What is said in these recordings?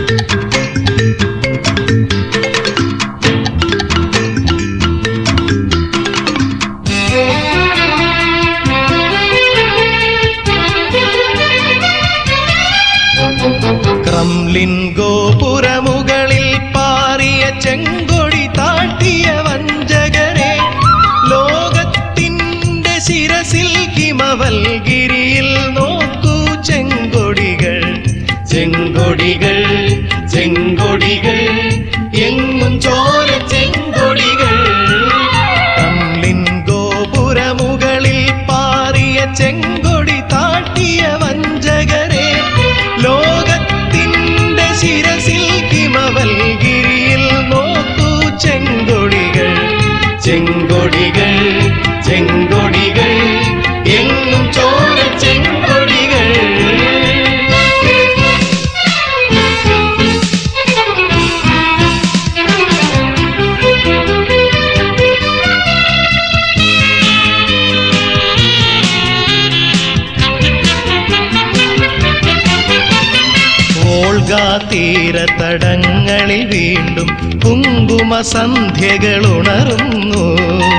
Kremlin ഗോപുരമുകളിൽ പാറിയ ചെങ്കൊടി താട്ടിയ വഞ്ചകരെ ലോകത്തിൻ്റെ ശിരസിൽ ഹിമവൽഗിരിയിൽ നോക്കൂ ചെങ്കൊടികൾ ചെങ്കൊടികൾ ചെങ്കൊടികൾ എങ്ങും ചോര ചെങ്കൊടികൾ ക്രംലിൻ ഗോപുരമുകളിൽ പാറിയ ചെങ്കൊടി താട്ടിയ വഞ്ചകരെ ലോകത്തിൻ്റെ ശിരസിൽ ഹിമവൽഗിരിയിൽ നോക്കൂ ചെങ്കൊടികൾ ചെങ്കൊടികൾ ചെങ്കൊടികൾ എങ്ങും ചോര ചെങ്കൊടികൾ വോൾഗ തീരത്തടങ്ങളിൽ വീണ്ടും കുങ്കുമ സന്ധ്യകൾ ഉണരുന്നു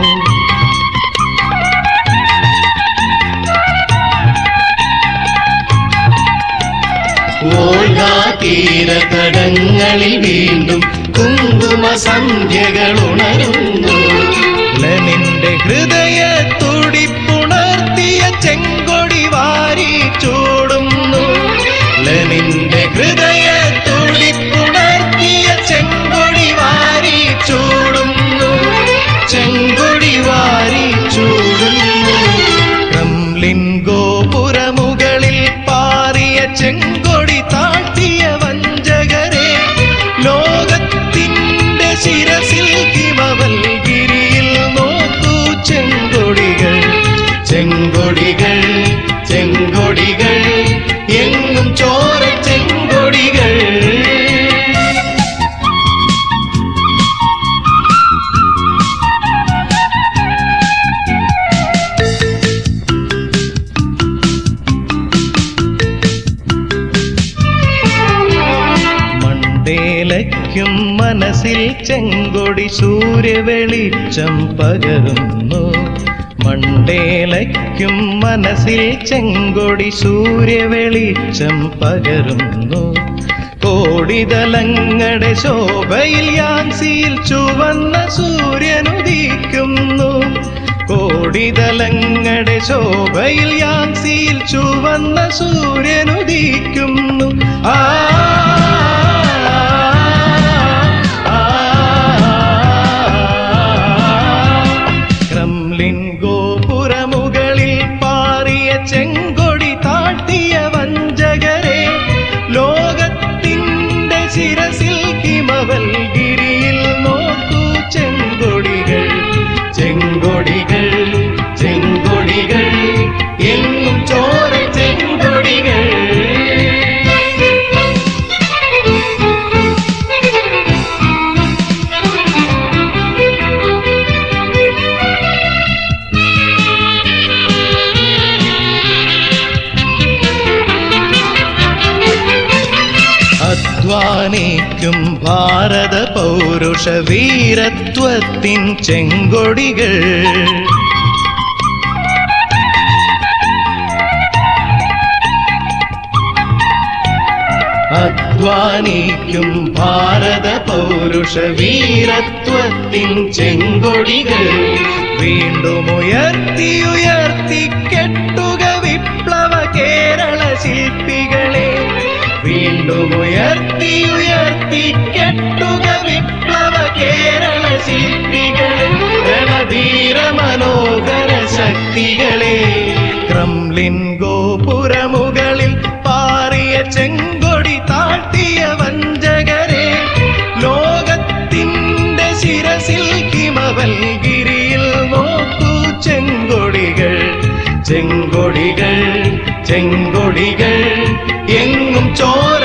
വോൾഗ തീരത്തടങ്ങളിൽ വീണ്ടും കുങ്കുമ സന്ധ്യകൾ ഉണരുന്നു ലെനിന്റെ ഹൃദയ തുടിപ്പുണർത്തിയ ചെങ്കൊടി വാരി ചൂടുന്നു ലെനിന്റെ ഹൃദയ തുടിപ്പുണർത്തിയ ചെങ്കൊടി വാരി ചൂടുന്നു ചെങ്കൊടി വാരി ചൂടുന്നു ക്രംലിൻ ഗോപുരമുകളിൽ പാറിയ ചെങ്കൊടി താട്ടിയ വഞ്ചകരെ ലോകത്തിൻ്റെ ശിരസിൽ ഹിമവൽഗിരിയിൽ നോക്കൂ ചെങ്കൊടികൾ ചെങ്കൊടികൾ ചെങ്കൊടികൾ എങ്ങും ചോര ചെങ്കൊടികൾ മണ്ടേലയ്ക്കും മനസ്സിൽ ചെങ്കൊടി സൂര്യവെളിച്ചം പകരുന്നു മണ്ടേലയ്ക്കും മനസ്സിൽ ചെങ്കൊടി സൂര്യവെളിച്ചം പകരുന്നു കോടിതലങ്ങളുടെ ശോഭയിൽ യാൻസിയിൽ ചുവന്ന സൂര്യനുദിക്കുന്നു കോടിതലങ്ങളുടെ ശോഭയിൽ യാൻസിയിൽ ചുവന്ന സൂര്യനുദിക്കുന്നു ആ ആ, ക്രംലിൻ ഗോപുരമുകളിൽ പാറിയ ചെങ്കൊടി താട്ടിയ വഞ്ചകരെ ലോകത്തിൻ്റെ ശിരസിൽ ഹിമവൽഗിരിയിൽ നോക്കൂ ചെങ്കൊടികൾ ചെങ്കൊടികൾ ചെങ്കൊടികൾ എങ്ങും ചോര ചെങ്കൊടികൾ അധ്വാനിക്കും ഭാരത പൗരുഷ വീരത്വത്തിൻ ചെങ്കൊടികൾ അധ്വാനിക്കും ഭാരത പൗരുഷ വീരത്വത്തിൻ ചെങ്കൊടികൾ വീണ്ടും ഉയർത്തി ഉയർത്തി കെട്ടുക വിപ്ലവ കേരള ശില്പികളെ വീണ്ടും ഉയർത്തി ഉയർത്തി കെട്ടുക വിപ്ലവ കേരള ശില്പികളെ രണധീര മനോഹര ശക്തികളെ ക്രംലിൻ ഗോപുരമുകളിൽ പാറിയ ചെങ്കൊടി താട്ടിയ വഞ്ചകരെ ലോകത്തിൻ്റെ ശിരസിൽ ഹിമവൽഗിരിയിൽ നോക്കൂ ചെങ്കൊടികൾ ചെങ്കൊടികൾ ചെങ്കൊടികൾ എങ്ങും ചോര